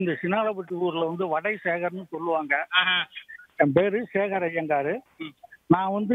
இந்த சினாலப்பட்டி ஊர்ல வந்து வடை சேகர்னு சொல்லுவாங்க என் பேரு சேகர் ஐயங்காரு நான் வந்து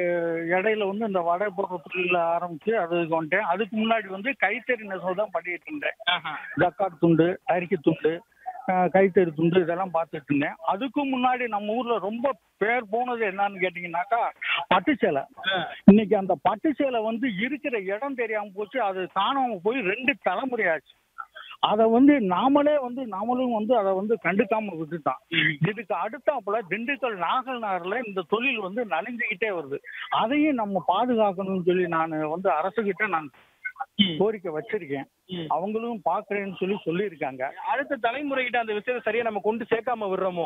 இடையில வந்து இந்த வடை போடுற தொழில ஆரம்பிச்சு அதுக்கு வந்துட்டேன் அதுக்கு முன்னாடி வந்து கைத்தறி நெசவு தான் பண்ணிட்டு இருந்தேன் ஜக்காட் துண்டு அரிக்கை துண்டு அஹ், கைத்தறி துண்டு இதெல்லாம் பார்த்துட்டு இருந்தேன் அதுக்கு முன்னாடி நம்ம ஊர்ல ரொம்ப பேர் போனது என்னன்னு கேட்டீங்கன்னாக்கா பட்டு சேலை இன்னைக்கு அந்த பட்டு சேலை வந்து இருக்கிற இடம் தெரியாம போச்சு அது காணாம போய் ரெண்டு தலைமுறை ஆச்சு அதை வந்து நாமளே வந்து நாமளும் வந்து அதை வந்து கண்டுக்காம விட்டுட்டான் இதுக்கு அடுத்தாப்புல திண்டுக்கல் நாகல் நகர்ல இந்த தொழில் வந்து நலிஞ்சுக்கிட்டே வருது அதையும் நம்ம பாதுகாக்கணும்னு சொல்லி நான் வந்து அரசுகிட்ட நான் கோரிக்கை வச்சிருக்கேன் அவங்களும் பாக்குறேன்னு சொல்லி சொல்லியிருக்காங்க அடுத்த தலைமுறைகிட்ட அந்த விஷயத்தை சரியா நம்ம கொண்டு சேர்க்காம விடுறோமோ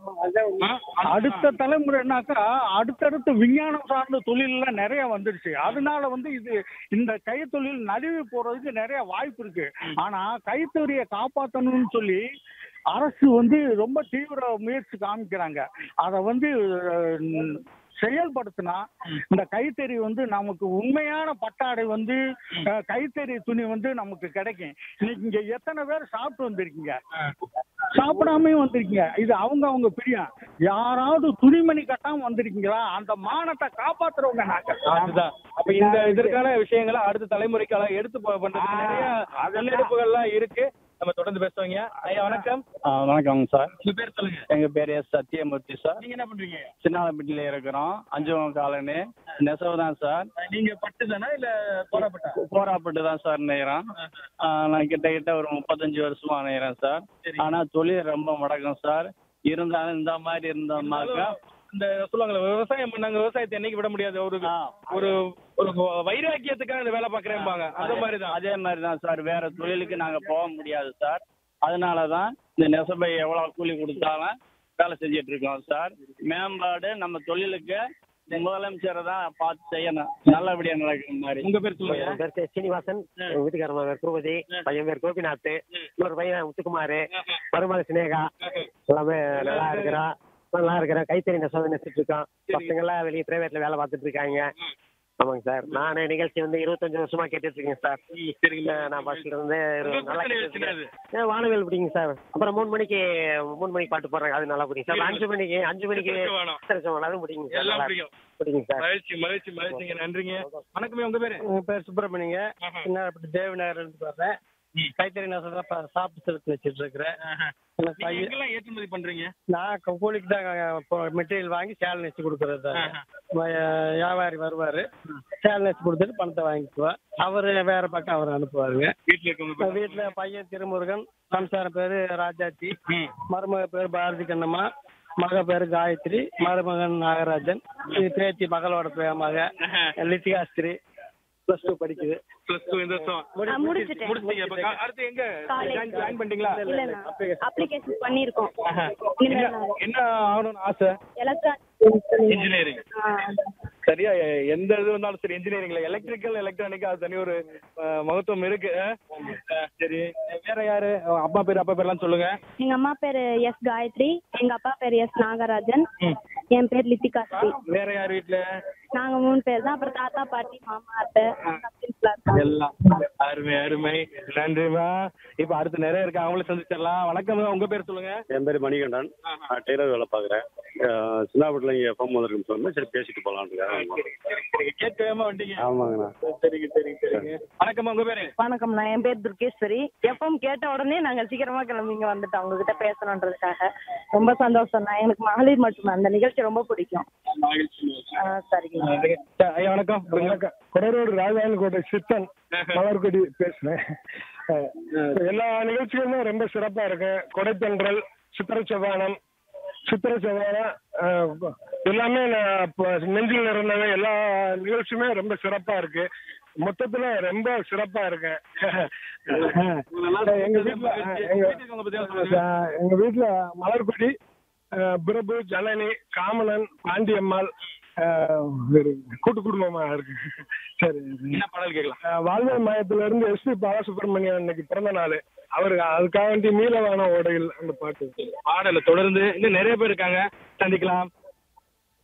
ஆ? அடுத்த தலைமுறைனாக்கா அடுத்தடுத்து விஞ்ஞானம் சார்ந்த தொழில்லாம் நிறைய வந்துருச்சு அதனால வந்து இது இந்த கைத்தொழில் நழுவி போறதுக்கு நிறைய வாய்ப்பு இருக்கு ஆனா கைத்தொழியை காப்பாற்றணும்னு சொல்லி அரசு வந்து ரொம்ப தீவிர முயற்சி காமிக்கிறாங்க அதை வந்து அஹ், செயல்படுத்தினா இந்த கைத்தறி வந்து நமக்கு உண்மையான பட்டாடை வந்து அஹ், கைத்தறி துணி வந்து நமக்கு கிடைக்கும் இன்னைக்கு இங்க எத்தனை பேர் சாப்பிட்டு வந்திருக்கீங்க சாப்பிடாமையும் வந்திருக்கீங்க இது அவங்க அவங்க பிரியம் யாராவது துணிமணி கட்டாம வந்திருக்கீங்களா அந்த மானத்தை காப்பாத்துறவங்க நாங்க அதுதான் அப்ப இந்த இதற்கான விஷயங்களை அடுத்த தலைமுறைக்கு எடுத்து போ- பண்றதுக்கு நிறைய முன்னெடுப்புகள்லாம் இருக்கு நம்ம தொடர்ந்து பேசுவாங்க ஐயா வணக்கம் வணக்கம் சார் உங்க பேர் சொல்லுங்க எங்க பேர் எஸ் சத்யமூர்த்தி சார் நீங்க என்ன பண்றீங்க சின்னாலப்பட்டியில இருக்கிறோம் அஞ்சுவம் காலனி நெசவு தான் சார் நீங்க பட்டு தானா இல்ல போராப்பட்டா போராப்பட்டு தான் சார் நெய்கிறோம் நான் கிட்டத்தட்ட ஒரு முப்பத்தஞ்சு வருஷமா நெய்கிறேன் சார் சரி. ஆனா தொழில் ரொம்ப முடக்கம் சார் இருந்தாலும் இந்த மாதிரி இருந்தோம்னாக்கா இந்த சொல்லுவாங்கல்ல விவசாயம் பண்ணாங்க விவசாயத்தை என்னைக்கு விட முடியாது ஒரு ஆ, ஒரு ஒரு வைராக்கியத்துக்காக இந்த வேலை பாக்குறேன்பாங்க அந்த மாதிரி தான் அதே மாதிரி தான் சார் வேற தொழிலுக்கு நாங்க போக முடியாது சார் அதனால தான் இந்த நெசபை எவ்வளவு கூலி கொடுத்தாலும் வேலை செஞ்சுட்டு இருக்கோம் சார் மேம்பாடு நம்ம தொழிலுக்கு முதலமைச்சரை தான் பார்த்து செய்யணும் நல்லபடியா நடக்கிற மாதிரி உங்க பேர் சொல்லுங்க என் பேர் சீனிவாசன் எங்க வீட்டுக்காரமா பேர் பூபதி பையன் பேர் கோபிநாத் இன்னொரு பையன் முத்துக்குமார் மருமக சினேகா எல்லாமே நல்லா இருக்கிறோம் நல்லா இருக்கிறேன் கைத்தறி நெசவு நெசிட்டு இருக்கோம் பசங்க எல்லாம் வெளியே பிரைவேட்ல வேலை பார்த்துட்டு இருக்காங்க ஆமாங்க சார் நானே நிகழ்ச்சி வந்து இருபத்தஞ்சு வருஷமா கேட்டுட்டு இருக்கேன் சார் சரிங்களா அஹ் நான் ஃபர்ஸ்ட்ல இருந்து உங்களுக்கு நல்லா பிடிச்ச கேட்டுட்டு நிகழ்ச்சி இருக்கேன். அஹ் வானவில் பிடிங்க சார் அப்புறம் மூணு மணிக்கு மூணு மணிக்கு பாட்டு போடுறாங்க அது நல்லா பிடிக்கும் சார் அஞ்சு மணிக்கு அஞ்சு மணிக்கு சித்திரச்ச வானம். சித்திரச்ச வானம், அதுவும் பிடிக்குங்க சார் எல்லாம் நல்லா பிடிக்கும் பிடிக்குங்க சார் மகிழ்ச்சி மகிழ்ச்சி மகிழ்ச்சிங்க நன்றிங்க வணக்கமே உங்க பேரு என் பேர் சுப்பிரமணியங்க சின்னாரப்பட்டி தேவநகர் இருந்து வர்றேன் கைத்தறி நெசவு தான் சாப்பிட்டு செலுத்து வச்சுட்டு இருக்கிறேன் எனக்கு நீங்க பையன் எங்கெல்லாம் ஏற்றுமதி பண்றீங்க நான் க- கூலிக்கு தான் மெட்டீரியல் வாங்கி சேலை நெச்சு கொடுக்கறது தான் வியாபாரி வருவாரு சேலை நெச்சு கொடுத்துட்டு பணத்தை வாங்கிக்குவேன் அவரு வேற பக்கம் அவர் அனுப்புவாருங்க வீட்டுல இருக்கவங்க பேர் வீட்டுல பையன் திருமுருகன் சம்சார பேரு ராஜாச்சி மருமக பேர் பாரதி கண்ணம்மா மக பேரு காயத்ரி மருமகன் நாகராஜன் இது பேத்தி மகளோட பே- மக லித்திகாஸ்திரி பிளஸ் டூ படிக்குது பிளஸ் டூ இந்த வருஷம் ஆ, முடிச்சிட்டேன். முடிச்சிட்டீங்க இப்ப கா- அடுத்து எங்க College. ஜாயின் பண்ணிட்டீங்களா இல்லண்ணா அப்ளிகேஷன் பண்ணிருக்கோம் என்ன என்ன ஆகணும்னு ஆசை எலக்ட்ரானிக் இன்ஜினியரிங் சரியா எ- எந்த இது வந்தாலும் சரி இன்ஜினியரிங்ல எலக்ட்ரிக்கல் எலக்ட்ரானிக் அது தனி ஒரு அஹ், மகத்துவம் இருக்கு அஹ், சரி வேற யாரு அஹ், அப்பா பேர் அப்பா பேர்லாம் சொல்லுங்க எங்க அம்மா பேரு எஸ் காயத்ரி எங்க அப்பா பேரு எஸ் நாகராஜன் என் பேர் லித்திகா ஸ்ரீ வேற யார் வீட்டுல நாங்க மூணு பேர் தான் அப்புறம் தாத்தா பாட்டி மாமா அத்தை கசின்ஸ்லாம் இருக்காங்க எல்லாம் அருமை அருமை நன்றிமா இப்ப அடுத்து நிறைய இருக்கு அவங்களே சந்திச்சிடலாம் வணக்கம் உங்க பேர் சொல்லுங்க என் பேர் மணிகண்டன் நான் டெய்லர் வேலை பார்க்குறேன் சின்னாபட்டில் இங்கே எஃப்எம் வந்திருக்குன்னு சொன்னேன் சரி பேசிட்டு போகலான்ட்டு சரிங்க கேட்கவே வந்தீங்க ஆமாங்கண்ணா சரிங்க சரிங்க சரிங்க வணக்கம்மா உங்க பேரு வணக்கம் நான் என் பேர் துர்கேஸ்வரி எப்பவும் கேட்ட உடனே நாங்க சீக்கிரமா கிளம்பி இங்க வந்துட்டோம் உங்ககிட்ட பேசணுன்றதுக்காக ரொம்ப சந்தோஷம் தான் எனக்கு மகளிர் மட்டும் அந்த நிகழ்ச்சி ரொம்ப பிடிக்கும் ஆ, சரிங்க நன்றிங்க. சரி, ஐயா வணக்கம் வணக்கம் கொடரோடு ராஜாயன் கோட்டை சித்தன் மலர்கொடி பேசுறேன் அஹ், எல்லா நிகழ்ச்சிகளுமே ரொம்ப சிறப்பா இருக்கு கொடைத்தன்றல் சித்திர செவ்வானம் சித்திர செவ்வானம் அஹ், எல்லாமே நான் இப்ப நெஞ்சில் இருந்தது எல்லா நிகழ்ச்சியுமே ரொம்ப சிறப்பா இருக்கு மொத்தத்துல ரொம்ப சிறப்பா இருக்கு அஹ், எங்க வீட்டுல அஹ், எங்க வீட்டுக்கு பத்தி சொல்லுங்க அஹ், எங்க வீட்டுல மலர்கொடி அஹ், பிரபு ஜனனி காமனன் பாண்டியம்மாள் அஹ், ஒரு கூட்டு குடும்பமா இருக்கு சரி என்ன பாடல் கேட்கலாம் அஹ், வாழ்வியல் மையத்துல இருந்து எஸ்பி பாலசுப்ரமணியன் இன்னைக்கு பிறந்த நாள் அவருக்கு அதுக்காக வேண்டி நீலவான ஓடையில் அந்த பாட்டு பாடல தொடர்ந்து இன்னும் நிறைய பேர் இருக்காங்க சந்திக்கலாம்